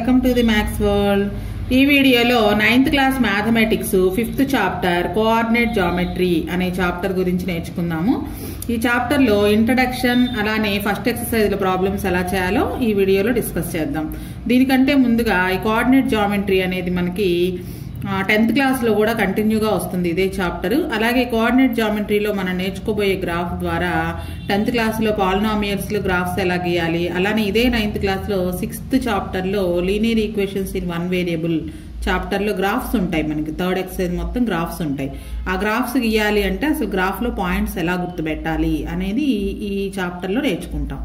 Welcome to the maths world ఈ వీడియోలో ninth class mathematics fifth chapter coordinate geometry అనే chapter గురించి నేర్చుకుందాము ఈ చాప్టర్లో ఇంట్రడక్షన్ అలానే ఫస్ట్ ఎక్సర్సైజ్లో ప్రాబ్లమ్స్ ఎలా చేయాలో ఈ వీడియోలో డిస్కస్ చేద్దాం దీనికంటే ముందుగా ఈ కోఆర్డినేట్ జామెట్రీ అనేది మనకి టెన్త్ క్లాస్లో కూడా కంటిన్యూగా వస్తుంది ఇదే చాప్టర్ అలాగే కోఆర్డినేట్ జామెట్రీలో మనం నేర్చుకోబోయే గ్రాఫ్ ద్వారా టెన్త్ క్లాస్లో పాలినామియల్స్లో గ్రాఫ్స్ ఎలా గీయాలి అలానే ఇదే నైన్త్ క్లాస్లో సిక్స్త్ చాప్టర్లో linear equations in one variable చాప్టర్లో గ్రాఫ్స్ ఉంటాయి మనకి థర్డ్ ఎక్సర్సైజ్ మొత్తం గ్రాఫ్స్ ఉంటాయి ఆ గ్రాఫ్స్ గీయాలి అంటే అసలు గ్రాఫ్లో పాయింట్స్ ఎలా గుర్తుపెట్టాలి అనేది ఈ చాప్టర్లో నేర్చుకుంటాం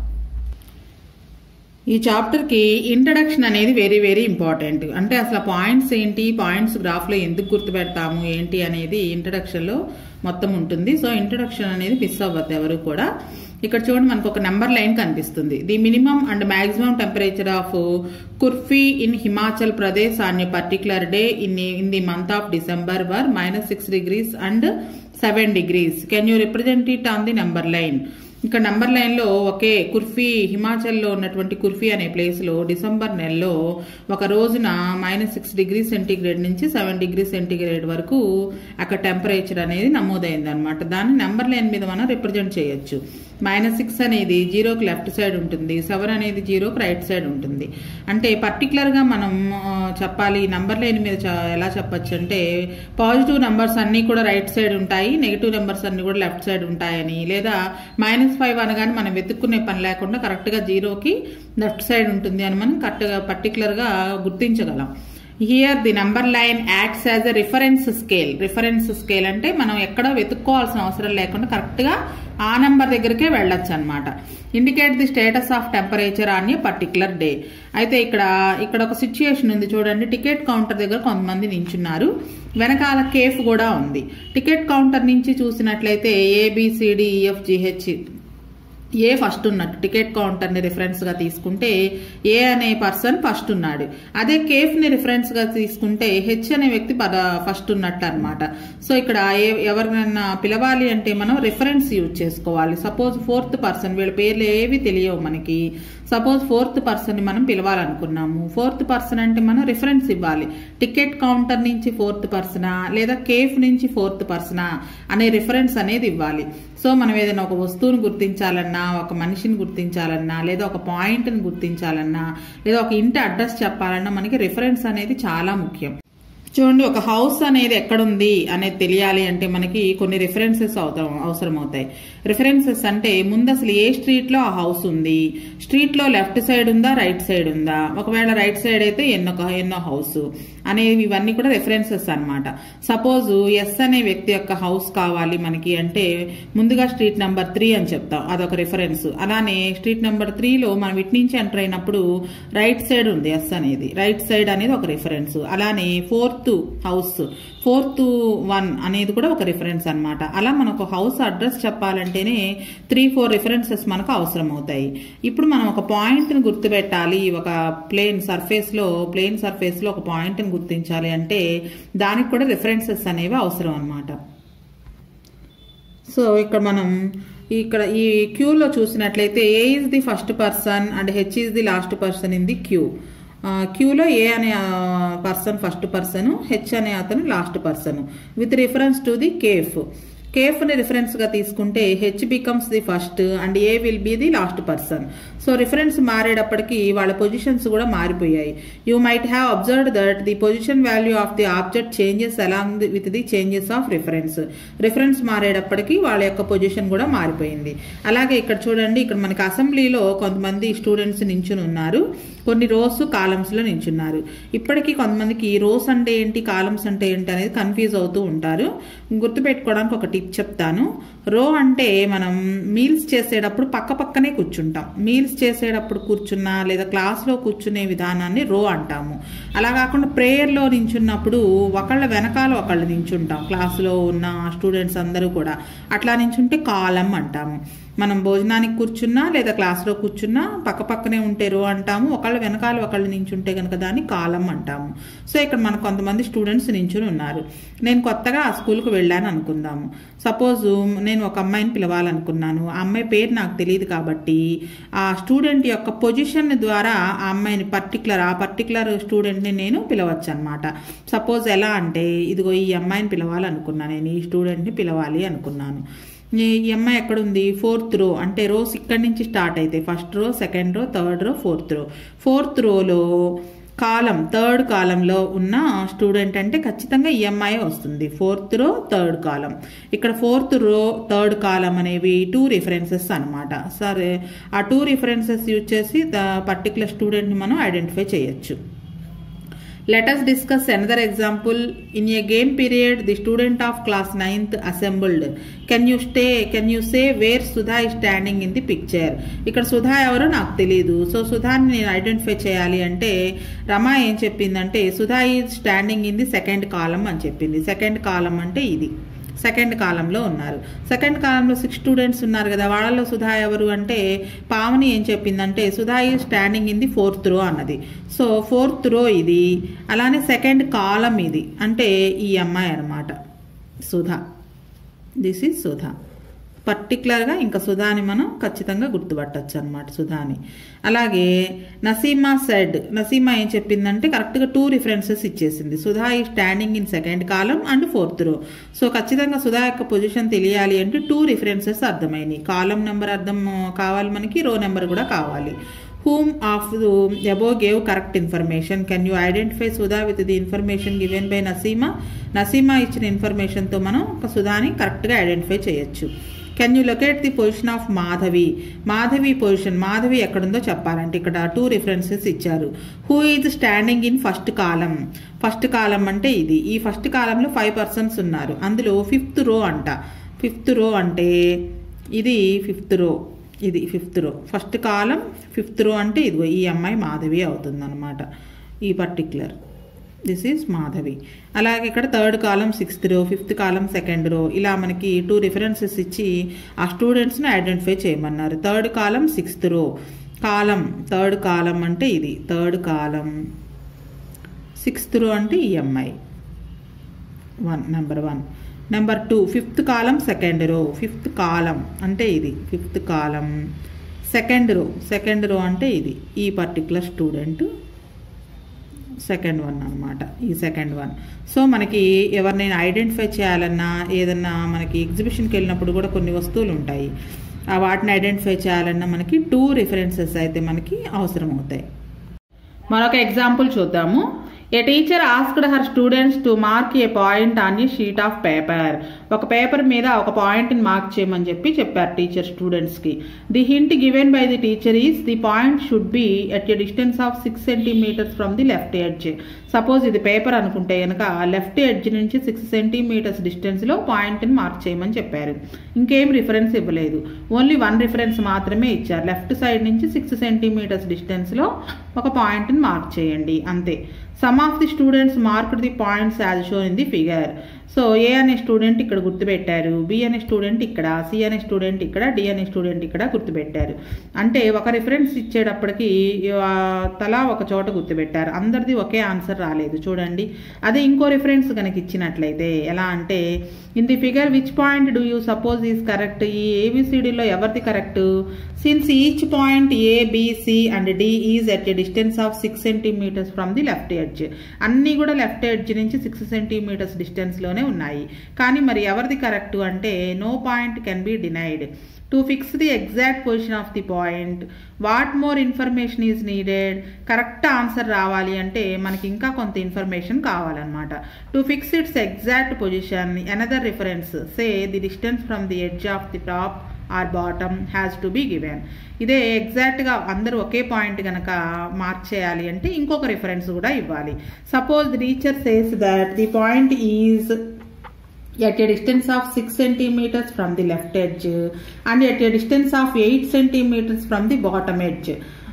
ఈ చాప్టర్కి ఇంట్రడక్షన్ అనేది వెరీ వెరీ ఇంపార్టెంట్ అంటే అసలు పాయింట్స్ ఏంటి పాయింట్స్ గ్రాఫ్లో ఎందుకు గుర్తుపెడతాము ఏంటి అనేది ఇంట్రడక్షన్లో మొత్తం ఉంటుంది సో ఇంట్రడక్షన్ అనేది మిస్ అవ్వద్దు ఎవరు కూడా ఇక్కడ చూడండి మనకు ఒక నెంబర్ లైన్ కనిపిస్తుంది the minimum and maximum temperature of Kurfi in Himachal Pradesh on a particular day in in the month of December were minus six degrees and seven degrees can you represent it on the number line ఇక్కడ number లైన్లో ఒకే కుర్ఫీ హిమాచల్లో ఉన్నటువంటి కుర్ఫీ అనే ప్లేస్లో December నెలలో ఒక రోజున minus six degree centigrade నుంచి సెవెన్ డిగ్రీ సెంటీగ్రేడ్ వరకు అక్కడ టెంపరేచర్ అనేది నమోదైంది అనమాట దాన్ని నెంబర్ లైన్ మీద మనం రిప్రజెంట్ చేయొచ్చు మైనస్ సిక్స్ అనేది జీరోకి లెఫ్ట్ సైడ్ ఉంటుంది సెవెన్ అనేది జీరోకి రైట్ సైడ్ ఉంటుంది అంటే పర్టికులర్గా మనం చెప్పాలి నంబర్ లైన్ మీద ఎలా చెప్పచ్చు అంటే పాజిటివ్ నెంబర్స్ అన్నీ కూడా రైట్ సైడ్ ఉంటాయి నెగిటివ్ నెంబర్స్ అన్నీ కూడా లెఫ్ట్ సైడ్ ఉంటాయని లేదా మైనస్ ఫైవ్ అనగానే మనం వెతుక్కునే పని లేకుండా కరెక్ట్గా జీరోకి లెఫ్ట్ సైడ్ ఉంటుంది అని మనం కరెక్ట్గా పర్టికులర్గా గుర్తించగలం here the number line acts as a reference scale reference scale అంటే మనం ఎక్కడో వెతుక్కోవాల్సిన అవసరం లేకుండా కరెక్ట్గా ఆ నెంబర్ దగ్గరికే వెళ్ళొచ్చు అనమాట indicate the status of temperature on a particular day అయితే ఇక్కడ ఇక్కడ ఒక సిచ్యుయేషన్ ఉంది చూడండి టికెట్ కౌంటర్ దగ్గర కొంతమంది నించున్నారు వెనకాల కేఫ్ కూడా ఉంది టికెట్ కౌంటర్ నుంచి చూసినట్లయితే ఏబిసిడిఈఎఫ్జిహెచ్ ఏ ఫస్ట్ ఉన్నట్టు టికెట్ కౌంటర్ని రిఫరెన్స్గా తీసుకుంటే ఏ అనే పర్సన్ ఫస్ట్ ఉన్నాడు అదే కేఫ్ని రిఫరెన్స్గా తీసుకుంటే హెచ్ అనే వ్యక్తి ఫస్ట్ ఉన్నట్టు అనమాట సో ఇక్కడ ఏ ఎవరినైనా పిలవాలి అంటే మనం రిఫరెన్స్ యూజ్ చేసుకోవాలి సపోజ్ ఫోర్త్ పర్సన్ వీళ్ళ పేర్లు ఏవి తెలియవు మనకి సపోజ్ ఫోర్త్ పర్సన్ని మనం పిలవాలనుకున్నాము ఫోర్త్ పర్సన్ అంటే మనం రిఫరెన్స్ ఇవ్వాలి టికెట్ కౌంటర్ నుంచి ఫోర్త్ పర్సనా లేదా కేఫ్ నుంచి ఫోర్త్ పర్సనా అనే రిఫరెన్స్ అనేది ఇవ్వాలి సో మనం ఏదైనా ఒక వస్తువును గుర్తించాలన్నా ఒక మనిషిని గుర్తించాలన్నా లేదా ఒక పాయింట్ని గుర్తించాలన్నా లేదా ఒక ఇంటి అడ్రస్ చెప్పాలన్నా మనకి రిఫరెన్స్ అనేది చాలా ముఖ్యం చూడండి ఒక హౌస్ అనేది ఎక్కడుంది అనేది తెలియాలి అంటే మనకి కొన్ని రిఫరెన్సెస్ అవుతాం అవసరం అవుతాయి రిఫరెన్సెస్ అంటే ముందు అసలు ఏ స్ట్రీట్ లో ఆ హౌస్ ఉంది స్ట్రీట్ లో లెఫ్ట్ సైడ్ ఉందా రైట్ సైడ్ ఉందా ఒకవేళ రైట్ సైడ్ అయితే ఎన్నో ఎన్నో హౌస్ అనేవి ఇవన్నీ కూడా రెఫరెన్సెస్ అనమాట సపోజ్ ఎస్ అనే వ్యక్తి యొక్క హౌస్ కావాలి మనకి అంటే ముందుగా స్ట్రీట్ నెంబర్ త్రీ అని చెప్తాం అదొక రిఫరెన్స్ అలానే స్ట్రీట్ నెంబర్ త్రీలో మనం ఇటు నుంచి ఎంటర్ అయినప్పుడు రైట్ సైడ్ ఉంది ఎస్ అనేది రైట్ సైడ్ అనేది ఒక రిఫరెన్స్ అలానే ఫోర్త్ హౌస్ ఫోర్త్ వన్ అనేది కూడా ఒక రిఫరెన్స్ అనమాట అలా మనకు హౌస్ అడ్రస్ చెప్పాలంటేనే త్రీ ఫోర్ రిఫరెన్సెస్ మనకు అవసరం అవుతాయి ఇప్పుడు మనం ఒక పాయింట్ని గుర్తుపెట్టాలి ఒక ప్లేన్ సర్ఫేస్లో ప్లేన్ సర్ఫేస్లో ఒక పాయింట్ని గుర్తించాలి అంటే దానికి కూడా రిఫరెన్సెస్ అనేవి అవసరం అనమాట సో ఇక్కడ మనం ఇక్కడ ఈ క్యూలో చూసినట్లయితే A is the first person and H is the last person in the queue క్యూలో ఏ అనే పర్సన్ ఫస్ట్ పర్సన్ హెచ్ అనే అతను last person with reference to the cafe కేఫ్ని రిఫరెన్స్గా తీసుకుంటే H becomes the first and A will be the last person so reference మారేటప్పటికి వాళ్ళ positions కూడా మారిపోయాయి you might have observed that the position value of the object changes along with the changes of reference reference మారేటప్పటికి వాళ్ళ యొక్క position కూడా మారిపోయింది అలాగే ఇక్కడ చూడండి ఇక్కడ మనకి అసెంబ్లీలో కొంతమంది స్టూడెంట్స్ నించుని ఉన్నారు కొన్ని రోస్ కాలమ్స్లో నించున్నారు ఇప్పటికీ కొంతమందికి రోస్ అంటే ఏంటి కాలమ్స్ అంటే ఏంటి అనేది కన్ఫ్యూజ్ అవుతూ ఉంటారు గుర్తుపెట్టుకోవడానికి ఒక టిప్ చెప్తాను రో అంటే మనం మీల్స్ చేసేటప్పుడు పక్క పక్కనే కూర్చుంటాం మీల్స్ చేసేటప్పుడు కూర్చున్నా లేదా క్లాస్లో కూర్చునే విధానాన్ని రో అంటాము అలా కాకుండా ప్రేయర్లో నించున్నప్పుడు ఒకళ్ళ వెనకాల ఒకళ్ళు నించుంటాం క్లాసులో ఉన్న స్టూడెంట్స్ అందరూ కూడా అట్లా నించుంటే కాలం అంటాము మనం భోజనానికి కూర్చున్నా లేదా క్లాస్లో కూర్చున్నా పక్క పక్కనే ఉంటే రో అంటాము ఒకళ్ళు వెనకాల ఒకళ్ళు నించుంటే కనుక దాన్ని కాలం అంటాము సో ఇక్కడ మనకు కొంతమంది స్టూడెంట్స్ నించుని ఉన్నారు నేను కొత్తగా ఆ స్కూల్కి వెళ్ళాను అనుకుందాము సపోజ్ నేను ఒక అమ్మాయిని పిలవాలనుకున్నాను ఆ అమ్మాయి పేరు నాకు తెలియదు కాబట్టి ఆ స్టూడెంట్ యొక్క పొజిషన్ ద్వారా ఆ అమ్మాయిని పర్టికులర్ ఆ పర్టికులర్ స్టూడెంట్ని నేను పిలవచ్చు అనమాట సపోజ్ ఎలా అంటే ఇదిగో ఈ అమ్మాయిని పిలవాలనుకున్నాను నేను ఈ స్టూడెంట్ని పిలవాలి అనుకున్నాను ఈ ఈ అమ్మాయి ఎక్కడుంది ఫోర్త్ రో అంటే రోస్ ఇక్కడి నుంచి స్టార్ట్ అయితే ఫస్ట్ రో సెకండ్ రో third row fourth row fourth రోలో కాలం థర్డ్ కాలంలో ఉన్న స్టూడెంట్ అంటే ఖచ్చితంగా ఈఎంఐ వస్తుంది ఫోర్త్ రో థర్డ్ కాలం ఇక్కడ ఫోర్త్ రో థర్డ్ కాలం అనేవి టూ రిఫరెన్సెస్ అనమాట సరే ఆ టూ రిఫరెన్సెస్ యూజ్ చేసి ద పర్టికులర్ స్టూడెంట్ని మనం ఐడెంటిఫై చేయొచ్చు Let us discuss another example. In a game period, the student of class 9th assembled. Can you stay? Can you say where Sudha is standing in the picture? ఇక్కడ సుధా ఎవరో నాకు తెలియదు so సుధాని నేను identify చేయాలి అంటే రమా ఏం చెప్పిందంటే Sudha is standing in the second column అని చెప్పింది సెకండ్ కాలం అంటే ఇది సెకండ్ కాలంలో ఉన్నారు సెకండ్ కాలంలో సిక్స్ స్టూడెంట్స్ ఉన్నారు కదా వాళ్ళలో సుధా ఎవరు అంటే పావని ఏం చెప్పిందంటే Sudha is standing in the fourth రో అన్నది సో ఫోర్త్ రో ఇది అలానే సెకండ్ కాలం ఇది అంటే ఈ అమ్మాయి అనమాట సుధా దిస్ ఈజ్ సుధా పర్టికులర్గా ఇంకా సుధాని మనం ఖచ్చితంగా గుర్తుపట్టచ్చు అనమాట సుధాని అలాగే నసీమా సెడ్ నసీమా ఏం చెప్పిందంటే కరెక్ట్గా టూ రిఫరెన్సెస్ ఇచ్చేసింది Sudha is standing in second column and fourth row so ఖచ్చితంగా సుధా యొక్క పొజిషన్ తెలియాలి అంటే టూ రిఫరెన్సెస్ అర్థమైనాయి కాలం నెంబర్ అర్థం కావాలి మనకి రో నెంబర్ కూడా కావాలి whom of the above gave correct information can you identify Sudha with the information given by Naseema Naseema ఇచ్చిన ఇన్ఫర్మేషన్తో మనం ఒక సుధాని కరెక్ట్గా ఐడెంటిఫై చేయొచ్చు can you locate the position of Madhavi Madhavi position Madhavi ఎక్కడుందో చెప్పాలంటే ఇక్కడ టూ రిఫరెన్సెస్ ఇచ్చారు who is standing in first column first column అంటే ఇది ఈ ఫస్ట్ కాలంలో ఫైవ్ పర్సన్స్ ఉన్నారు అందులో ఫిఫ్త్ రో అంట ఫిఫ్త్ రో అంటే ఇది ఫిఫ్త్ రో ఇది ఫిఫ్త్ రో ఫస్ట్ కాలం ఫిఫ్త్ రో అంటే ఇదిగో ఈ అమ్మాయి మాధవి అవుతుందన్నమాట ఈ పర్టిక్యులర్ దిస్ ఈజ్ మాధవి అలాగే ఇక్కడ third column sixth row fifth column second row ఇలా మనకి టూ రిఫరెన్సెస్ ఇచ్చి ఆ స్టూడెంట్స్ని ఐడెంటిఫై చేయమన్నారు థర్డ్ కాలం సిక్స్త్ రో కాలం థర్డ్ కాలం అంటే ఇది థర్డ్ కాలం సిక్స్త్ రో అంటే ఈ అమ్మాయి one number one number two fifth column second row fifth column అంటే ఇది fifth column second row second row అంటే ఇది ఈ పర్టికులర్ స్టూడెంట్ సెకండ్ వన్ అనమాట ఈ సెకండ్ వన్ సో మనకి ఎవరినైనా ఐడెంటిఫై చేయాలన్నా ఏదన్నా మనకి ఎగ్జిబిషన్కి వెళ్ళినప్పుడు కూడా కొన్ని వస్తువులు ఉంటాయి ఆ వాటిని ఐడెంటిఫై చేయాలన్నా మనకి టూ రిఫరెన్సెస్ అయితే మనకి అవసరం అవుతాయి మరొక ఎగ్జాంపుల్ చూద్దాము A teacher asked her students to mark a point on a sheet of paper ఒక పేపర్ మీద ఒక పాయింట్ని మార్క్ చేయమని చెప్పి చెప్పారు టీచర్ స్టూడెంట్స్కి the hint given by the teacher is the point should be at a distance of six centimetres from the left edge suppose ఇది paper అనుకుంటే కనుక లెఫ్ట్ ఎడ్జ్ నుంచి సిక్స్ సెంటీమీటర్స్ డిస్టెన్స్లో పాయింట్ని మార్క్ చేయమని చెప్పారు ఇంకేం రిఫరెన్స్ ఇవ్వలేదు ఓన్లీ వన్ రిఫరెన్స్ మాత్రమే ఇచ్చారు లెఫ్ట్ సైడ్ నుంచి సిక్స్ సెంటీమీటర్స్ డిస్టెన్స్లో ఒక పాయింట్ని మార్క్ చేయండి అంతే some of the students marked the points as shown in the figure so A అనే స్టూడెంట్ ఇక్కడ గుర్తుపెట్టారు బి అనే స్టూడెంట్ ఇక్కడ సి అనే స్టూడెంట్ ఇక్కడ డి అనే స్టూడెంట్ ఇక్కడ గుర్తుపెట్టారు అంటే ఒక రిఫరెన్స్ ఇచ్చేటప్పటికి ఆ, తలా ఒక చోట గుర్తుపెట్టారు అందరిది ఒకే ఆన్సర్ రాలేదు చూడండి అదే ఇంకో రిఫరెన్స్ కనుక ఇచ్చినట్లయితే ఎలా అంటే in the figure which point do you suppose is correct ఈ ఏబిసిడిలో ఎవరిది correct since each point A B C and D is at a distance of six centimetres from the left edge అన్నీ కూడా లెఫ్ట్ ఎడ్జ్ నుంచి six centimetres డిస్టెన్స్లోనే ఉన్నాయి కానీ మరి ఎవరిది కరెక్ట్ అంటే no point can be denied to fix the exact position of the point what more information is needed correct answer రావాలి అంటే మనకి ఇంకా కొంత ఇన్ఫర్మేషన్ కావాలన్నమాట to fix its exact position another reference say the distance from the edge of the top or bottom has to be given ఇదే ఎగ్జాక్ట్గా అందరూ ఒకే point కనుక మార్క్ చేయాలి అంటే ఇంకొక రిఫరెన్స్ కూడా ఇవ్వాలి suppose the teacher says that the point is at a distance of 6 centimeters from the left edge and at a distance of 8 centimeters from the bottom edge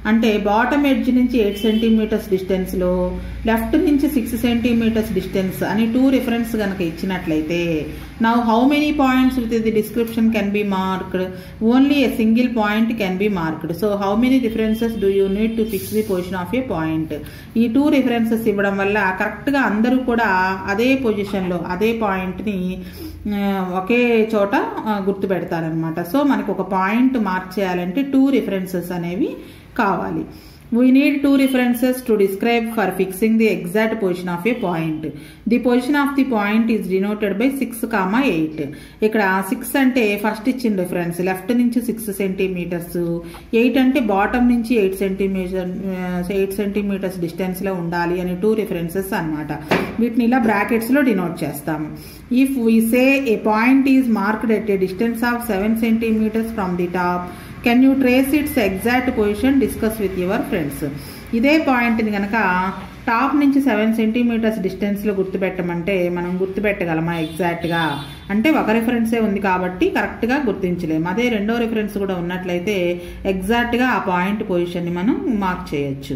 అంటే బాటమ్ ఎడ్జ్ నుంచి eight centimetres డిస్టెన్స్లో left నుంచి six centimetres distance అని two reference కనుక ఇచ్చినట్లయితే now how many points with the description can be marked only a single point can be marked so how many references do you need to fix the position of a point ఈ two references ఇవ్వడం వల్ల కరెక్ట్గా అందరూ కూడా అదే పొజిషన్లో అదే పాయింట్ని ఒకే చోట గుర్తు పెడతారనమాట సో మనకు ఒక పాయింట్ మార్క్ చేయాలంటే టూ రిఫరెన్సెస్ అనేవి కావాలి we need two references to describe for fixing the exact position of a point the position of the point is denoted by six comma eight ఇక్కడ సిక్స్ అంటే first ఇచ్చిన reference left నుంచి six centimetres eight అంటే bottom నుంచి eight centimetre eight centimetres డిస్టెన్స్లో ఉండాలి అని two references అనమాట వీటిని ఇలా బ్రాకెట్స్లో డినోట్ చేస్తాము if we say a point is marked at a distance of seven centimetres from the top can you trace its exact position discuss with your friends ఇదే పాయింట్ని కనుక టాప్ నుంచి సెవెన్ సెంటీమీటర్స్ డిస్టెన్స్లో గుర్తుపెట్టమంటే మనం గుర్తుపెట్టగలమా ఎగ్జాక్ట్గా అంటే ఒక రిఫరెన్సే ఉంది కాబట్టి కరెక్ట్గా గుర్తించలేము అదే రెండో రిఫరెన్స్ కూడా ఉన్నట్లయితే ఎగ్జాక్ట్గా ఆ పాయింట్ పొజిషన్ని మనం మార్క్ చేయొచ్చు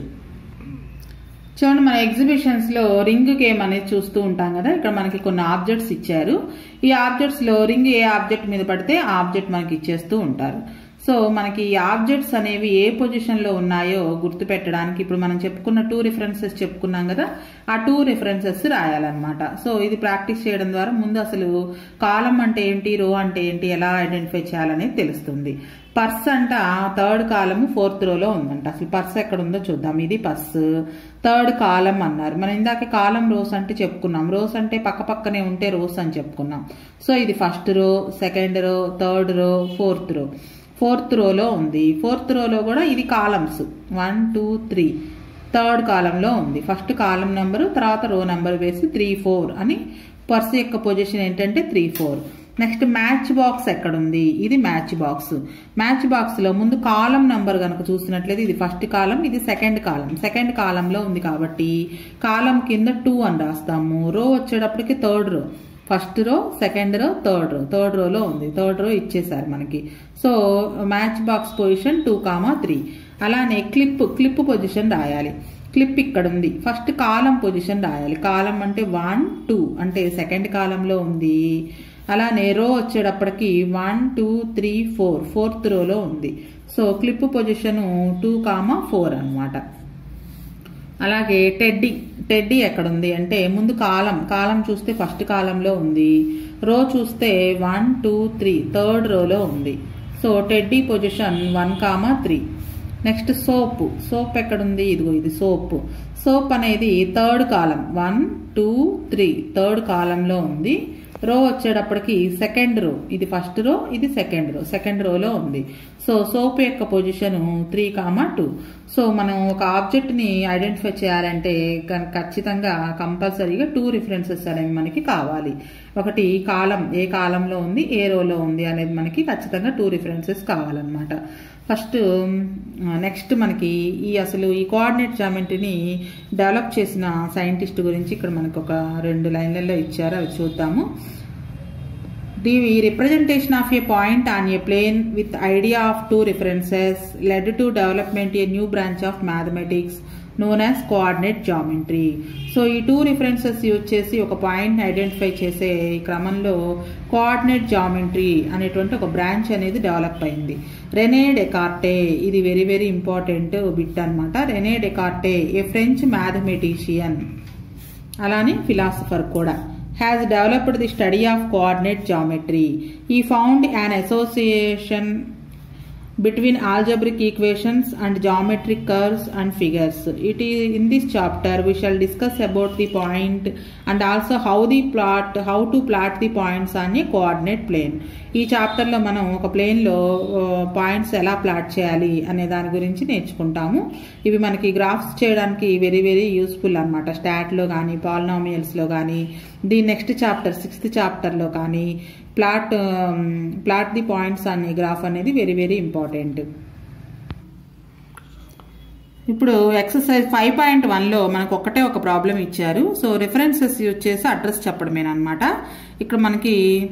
చూడండి మన ఎగ్జిబిషన్స్ లో రింగ్ గేమ్ అనేది చూస్తూ ఉంటాం కదా ఇక్కడ మనకి కొన్ని ఆబ్జెక్ట్స్ ఇచ్చారు ఈ ఆబ్జెక్ట్స్ లో రింగ్ ఏ ఆబ్జెక్ట్ మీద పడితే ఆ ఆబ్జెక్ట్ మనకి ఇచ్చేస్తూ ఉంటారు సో మనకి ఈ ఆబ్జెక్ట్స్ అనేవి ఏ పొజిషన్ లో ఉన్నాయో గుర్తు పెట్టడానికి ఇప్పుడు మనం చెప్పుకున్న టూ రిఫరెన్సెస్ చెప్పుకున్నాం కదా ఆ టూ రిఫరెన్సెస్ రాయాలన్నమాట సో ఇది ప్రాక్టీస్ చేయడం ద్వారా ముందు అసలు కాలం అంటే ఏంటి రో అంటే ఏంటి ఎలా ఐడెంటిఫై చేయాలనేది తెలుస్తుంది పర్స్ అంట థర్డ్ కాలము ఫోర్త్ రోలో ఉందంట అసలు పర్స్ ఎక్కడ ఉందో చూద్దాం ఇది పర్స్ థర్డ్ కాలం అన్నారు మనం ఇందాక కాలం రోస్ అంటే చెప్పుకున్నాం రోస్ అంటే పక్క పక్కనే ఉంటే రోస్ అని చెప్పుకున్నాం సో ఇది ఫస్ట్ రో సెకండ్ రో third row fourth row fourth రోలో ఉంది ఫోర్త్ రోలో కూడా ఇది columns one two three third కాలంలో ఉంది ఫస్ట్ కాలం నెంబరు తర్వాత రో నెంబర్ వేసి త్రీ ఫోర్ అని పర్స్ యొక్క పొజిషన్ ఏంటంటే three four next match box ఎక్కడ ఉంది ఇది మ్యాచ్ బాక్స్ మ్యాచ్ బాక్స్ లో ముందు కాలం నంబర్ కనుక చూసినట్లయితే ఇది ఫస్ట్ కాలం ఇది సెకండ్ కాలం సెకండ్ కాలంలో ఉంది కాబట్టి కాలం కింద టూ అని రాస్తాము రో వచ్చేటప్పటికి third row first row second రో థర్డ్ రో థర్డ్ రోలో ఉంది థర్డ్ రో ఇచ్చేసారు మనకి so match box position two comma three అలానే క్లిప్ క్లిప్ పొజిషన్ రాయాలి క్లిప్ ఇక్కడ ఉంది ఫస్ట్ కాలం పొజిషన్ రాయాలి కాలం అంటే వన్ టూ అంటే సెకండ్ కాలంలో ఉంది అలానే రో వచ్చేటప్పటికి one two three four fourth రోలో ఉంది so clip position two comma four అనమాట అలాగే టెడ్డీ టెడ్డీ ఎక్కడ ఉంది అంటే ముందు కాలం కాలం చూస్తే ఫస్ట్ కాలంలో ఉంది రో చూస్తే వన్ టూ త్రీ థర్డ్ రోలో ఉంది so teddy position one comma three next soap soap ఎక్కడుంది ఇదిగో ఇది సోప్ సోప్ అనేది third column one two three third కాలంలో ఉంది రో వచ్చేటప్పటికి సెకండ్ రో ఇది ఫస్ట్ రో ఇది సెకండ్ రో సెకండ్ రోలో ఉంది సో సోప్ యొక్క position three comma two so మనం ఒక ఆబ్జెక్ట్ని ఐడెంటిఫై చేయాలంటే ఖచ్చితంగా కంపల్సరీగా టూ రిఫరెన్సెస్ అనేవి మనకి కావాలి ఒకటి కాలం ఏ కాలంలో ఉంది ఏ రోలో ఉంది అనేది మనకి ఖచ్చితంగా టూ రిఫరెన్సెస్ కావాలన్నమాట ఫస్ట్ నెక్స్ట్ మనకి ఈ అసలు ఈ కోఆర్డినేట్ జామెంట్రీని డెవలప్ చేసిన సైంటిస్ట్ గురించి ఇక్కడ మనకు ఒక రెండు లైన్లలో ఇచ్చారు అవి చూద్దాము the representation of a point on a plane with idea of two references led to development a new branch of mathematics known as coordinate geometry so ఈ టూ రిఫరెన్సెస్ యూజ్ చేసి ఒక పాయింట్ ఐడెంటిఫై చేసే క్రమంలో coordinate geometry అనేటువంటి ఒక branch అనేది develop అయింది Rene Descartes ఇది వెరీ వెరీ ఇంపార్టెంట్ బిట్ అనమాట Rene Descartes a French mathematician అలానే ఫిలాసఫర్ కూడా has developed the study of coordinate geometry he found an association between algebraic equations and geometric curves and figures. It is in this chapter we shall discuss about the point and also how the plot how to plot the points on a coordinate plane. ఈ చాప్టర్లో మనం ఒక ప్లేన్లో points ఎలా plot చేయాలి అనే దాని గురించి నేర్చుకుంటాము ఇవి మనకి గ్రాఫ్స్ చేయడానికి వెరీ వెరీ యూస్ఫుల్ అనమాట స్టాట్లో కానీ పాలినామియల్స్లో కానీ దీని నెక్స్ట్ చాప్టర్ సిక్స్త్ చాప్టర్లో కానీ ప్లాట్ ప్లాట్ ది పాయింట్స్ అనే గ్రాఫ్ అనేది వెరీ వెరీ ఇంపార్టెంట్ ఇప్పుడు ఎక్సర్సైజ్ ఫైవ్ పాయింట్ వన్లో మనకు ఒకటే ఒక ప్రాబ్లం ఇచ్చారు సో రిఫరెన్సెస్ యూజ్ చేసి అడ్రస్ చెప్పడమేనమాట ఇక్కడ మనకి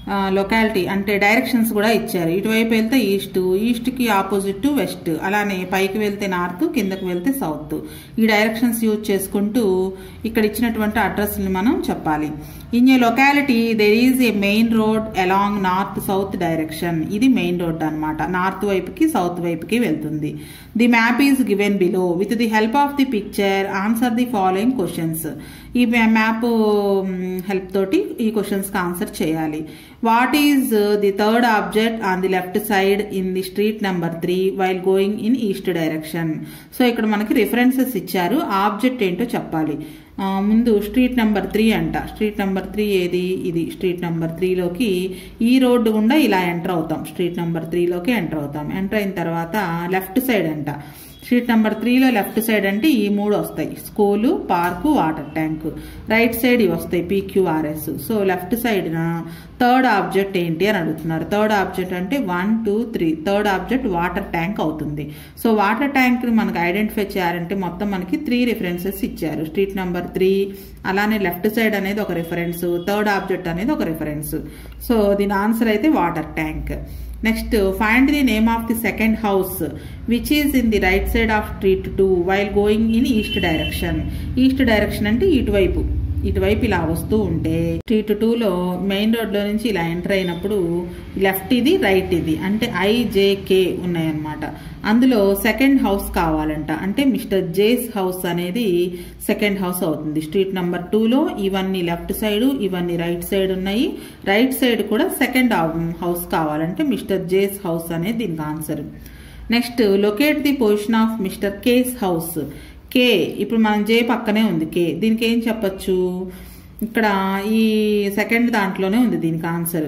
లొకాలిటీ అంటే డైరెక్షన్స్ కూడా ఇచ్చారు ఇటువైపు వెళ్తే ఈస్ట్ ఈస్ట్కి ఆపోజిట్ వెస్ట్ అలానే పైకి వెళ్తే నార్త్ కిందకి వెళ్తే సౌత్ ఈ డైరెక్షన్స్ యూజ్ చేసుకుంటూ ఇక్కడ ఇచ్చినటువంటి అడ్రస్ని మనం చెప్పాలి in a locality there is a main road along north south direction ఇది మెయిన్ రోడ్ అనమాట నార్త్ వైపుకి సౌత్ వైపుకి వెళ్తుంది the map is given below with the help of the picture answer the following questions ఈ map help తోటి ఈ క్వశ్చన్స్కి answer చేయాలి what is the third object on the left side in the street number three while going in east direction so ఇక్కడ మనకి references ఇచ్చారు object ఏంటో చెప్పాలి ముందు స్ట్రీట్ నెంబర్ త్రీ అంట స్ట్రీట్ నెంబర్ త్రీ ఏది ఇది స్ట్రీట్ నెంబర్ త్రీలోకి ఈ రోడ్డు గుండా ఇలా ఎంటర్ అవుతాం స్ట్రీట్ నెంబర్ త్రీలోకి ఎంటర్ అవుతాం ఎంటర్ అయిన తర్వాత లెఫ్ట్ సైడ్ అంట స్ట్రీట్ నెంబర్ త్రీలో లెఫ్ట్ సైడ్ అంటే ఈ మూడు వస్తాయి school park water tank right side ఇవి వస్తాయి పీక్యూఆర్ఎస్ సో లెఫ్ట్ సైడ్న థర్డ్ ఆబ్జెక్ట్ ఏంటి అని అడుగుతున్నారు థర్డ్ ఆబ్జెక్ట్ అంటే one two three third object water tank అవుతుంది సో వాటర్ ట్యాంక్ మనకు ఐడెంటిఫై చేయాలంటే మొత్తం మనకి త్రీ రిఫరెన్సెస్ ఇచ్చారు స్ట్రీట్ నెంబర్ త్రీ అలానే లెఫ్ట్ సైడ్ అనేది ఒక రిఫరెన్స్ థర్డ్ ఆబ్జెక్ట్ అనేది ఒక రిఫరెన్స్ సో దీని ఆన్సర్ అయితే water tank next find the name of the second house which is in the right side of street two while going in east direction east direction అంటే ఇటువైపు ఇటువైపు ఇలా వస్తూ ఉంటే స్ట్రీట్ టూలో మెయిన్ రోడ్లో నుంచి ఇలా ఎంటర్ అయినప్పుడు లెఫ్ట్ ఇది రైట్ ఇది అంటే ఐజేకే ఉన్నాయన్నమాట అందులో సెకండ్ హౌస్ కావాలంట అంటే మిస్టర్ జేస్ హౌస్ అనేది సెకండ్ హౌస్ అవుతుంది స్ట్రీట్ నెంబర్ టూలో ఇవన్నీ లెఫ్ట్ సైడ్ ఇవన్నీ రైట్ సైడ్ ఉన్నాయి రైట్ సైడ్ కూడా సెకండ్ హౌస్ కావాలంటే మిస్టర్ జేస్ హౌస్ అనేది దీనికి answer next locate the position of mister K's house K ఇప్పుడు మనం జే పక్కనే ఉంది కే దీనికి ఏం చెప్పచ్చు ఇక్కడ ఈ సెకండ్ దాంట్లోనే ఉంది దీనికి answer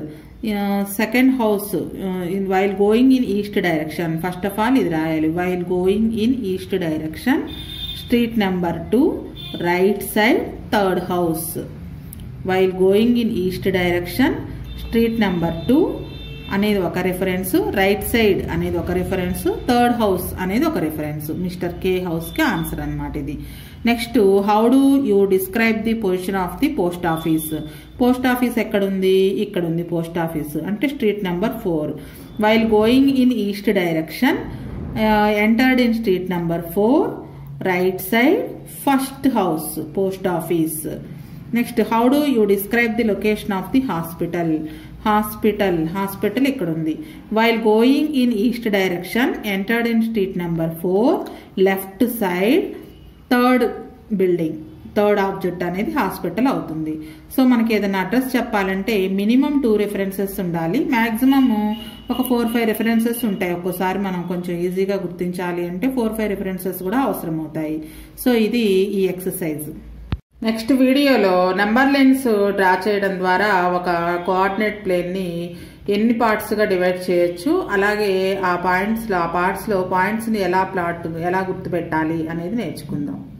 second house in while going in east direction first of all ఇది రాయాలి while going in east direction street number two right side third house while going in east direction street number two అనేది ఒక reference right side అనేది ఒక reference third house అనేది ఒక reference mister K హౌస్కి answer అనమాట ఇది next how do you describe the position of the post office post office ఎక్కడుంది ఇక్కడ ఉంది పోస్ట్ ఆఫీస్ అంటే street number four while going in east direction entered in street number four right side first house post office next how do you describe the location of the hospital hospital hospital ఇక్కడ ఉంది while going in east direction entered in street number four left side third building third object అనేది hospital అవుతుంది so మనకి ఏదైనా address చెప్పాలంటే minimum two references ఉండాలి maximum ఒక four five references ఉంటాయి ఒక్కోసారి మనం కొంచెం ఈజీగా గుర్తించాలి అంటే ఫోర్ ఫైవ్ రిఫరెన్సెస్ కూడా అవసరం అవుతాయి సో ఇది ఈ ఎక్సర్సైజ్ నెక్స్ట్ వీడియోలో నెంబర్ లైన్స్ డ్రా చేయడం ద్వారా ఒక కోఆర్డినేట్ ప్లేన్ని ఎన్ని పార్ట్స్గా డివైడ్ చేయొచ్చు అలాగే ఆ పాయింట్స్లో ఆ పార్ట్స్లో పాయింట్స్ని ఎలా ప్లాట్ ఎలా గుర్తుపెట్టాలి అనేది నేర్చుకుందాం